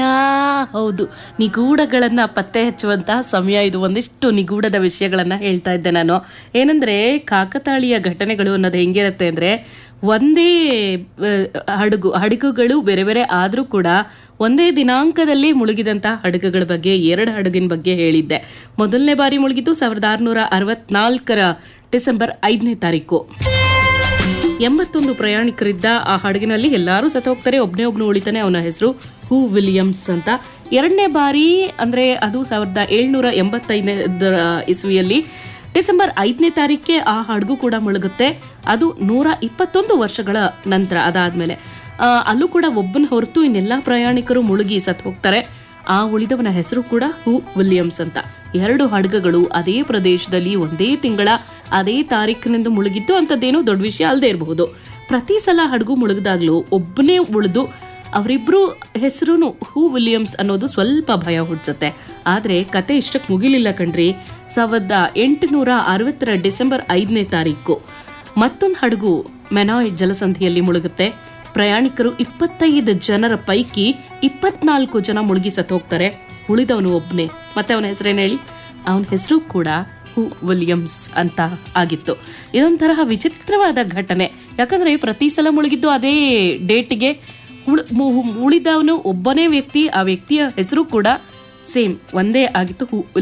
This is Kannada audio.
ಹೌದು ನಿಗೂಢಗಳನ್ನ ಪತ್ತೆ ಹಚ್ಚುವಂತಹ ಸಮಯ ಇದು ಒಂದಿಷ್ಟು ನಿಗೂಢದ ವಿಷಯಗಳನ್ನ ಹೇಳ್ತಾ ಇದ್ದೆ ನಾನು ಏನಂದ್ರೆ ಕಾಕತಾಳೀಯ ಘಟನೆಗಳು ಅನ್ನೋದು ಹೆಂಗಿರುತ್ತೆ ಅಂದ್ರೆ ಒಂದೇ ಆ, ಹಡಗು ಹಡಗುಗಳು ಬೇರೆ ಬೇರೆ ಆದ್ರೂ ಕೂಡ ಒಂದೇ ದಿನಾಂಕದಲ್ಲಿ ಮುಳುಗಿದಂತಹ ಹಡಗುಗಳ ಬಗ್ಗೆ ಎರಡು ಹಡಗಿನ ಬಗ್ಗೆ ಹೇಳಿದ್ದೆ ಮೊದಲನೇ ಬಾರಿ ಮುಳುಗಿದ್ದು ಸಾವಿರದ ಆರುನೂರ ಅರವತ್ನಾಲ್ಕರ ಡಿಸೆಂಬರ್ ಐದನೇ ತಾರೀಕು ಎಂಬತ್ತೊಂದು ಪ್ರಯಾಣಿಕರಿದ್ದ ಆ ಹಡಗಿನಲ್ಲಿ ಎಲ್ಲರೂ ಸತ್ತ ಹೋಗ್ತಾರೆ ಒಬ್ನೇ ಒಬ್ನು ಉಳಿತಾನೆ ಅವನ ಹೆಸರು ಹೂ ವಿಲಿಯಮ್ಸ್ ಅಂತ ಎರಡನೇ ಬಾರಿ ಅಂದ್ರೆ ಅದು ಸಾವಿರದ ಏಳ್ನೂರ ಎಂಬತ್ತೈದನೇ ಇಸ್ವಿಯಲ್ಲಿ ಡಿಸೆಂಬರ್ ಐದನೇ ತಾರೀಕೆ ಆ ಹಡಗು ಕೂಡ ಮುಳುಗುತ್ತೆ ಅದು ನೂರ ಇಪ್ಪತ್ತೊಂದು ವರ್ಷಗಳ ನಂತರ ಅದಾದ್ಮೇಲೆ ಆ, ಅಲ್ಲೂ ಕೂಡ ಒಬ್ಬನ ಹೊರತು ಇನ್ನೆಲ್ಲಾ ಪ್ರಯಾಣಿಕರು ಮುಳುಗಿ ಸತ್ ಹೋಗ್ತಾರೆ ಆ ಉಳಿದವನ ಹೆಸರು ಕೂಡ ಹೂ ವಿಲಿಯಮ್ಸ್ ಅಂತ ಎರಡು ಹಡಗುಗಳು ಅದೇ ಪ್ರದೇಶದಲ್ಲಿ ಒಂದೇ ತಿಂಗಳ ಅದೇ ತಾರೀಕಿನಿಂದ ಮುಳುಗಿದ್ದು ಅಂತದ್ದೇನು ದೊಡ್ಡ ವಿಷಯ ಅಲ್ಲದೆ ಇರಬಹುದು ಪ್ರತಿ ಸಲ ಹಡಗು ಮುಳುಗಿದಾಗ್ಲೂ ಒಬ್ಬನೇ ಉಳಿದು ಅವರಿಬ್ರು ಹೆಸರು ಹೂ ವಿಲಿಯಮ್ಸ್ ಅನ್ನೋದು ಸ್ವಲ್ಪ ಭಯ ಹುಡ್ಸುತ್ತೆ ಆದ್ರೆ ಕತೆ ಇಷ್ಟಕ್ಕೆ ಮುಗಿಲಿಲ್ಲ ಕಣ್ರಿ ಸಾವಿರದ ಎಂಟುನೂರ ಅರವತ್ತರ ಡಿಸೆಂಬರ್ ಐದನೇ ತಾರೀಕು ಮತ್ತೊಂದು ಹಡಗು ಮೆನಾಯ್ ಜಲಸಂಧಿಯಲ್ಲಿ ಮುಳುಗುತ್ತೆ ಪ್ರಯಾಣಿಕರು ಇಪ್ಪತ್ತೈದು ಜನರ ಪೈಕಿ ಇಪ್ಪತ್ನಾಲ್ಕು ಜನ ಮುಳುಗಿ ಸತ್ತು ಹೋಗ್ತಾರೆ ಉಳಿದವನು ಒಬ್ಬನೇ ಮತ್ತೆ ಅವನ ಹೆಸರೇನು ಹೇಳಿ ಅವನ ಹೆಸರು ಕೂಡ ಹೂ ವಿಲಿಯಮ್ಸ್ ಅಂತ ಆಗಿತ್ತು ಇದೊಂಥರ ವಿಚಿತ್ರವಾದ ಘಟನೆ ಯಾಕಂದ್ರೆ ಪ್ರತಿ ಸಲ ಮುಳುಗಿದ್ದು ಅದೇ ಡೇಟ್ಗೆ ಉಳಿದವನು ಒಬ್ಬನೇ ವ್ಯಕ್ತಿ ಆ ವ್ಯಕ್ತಿಯ ಹೆಸರು ಕೂಡ ಸೇಮ್ ಒಂದೇ ಆಗಿತ್ತು ಹೂ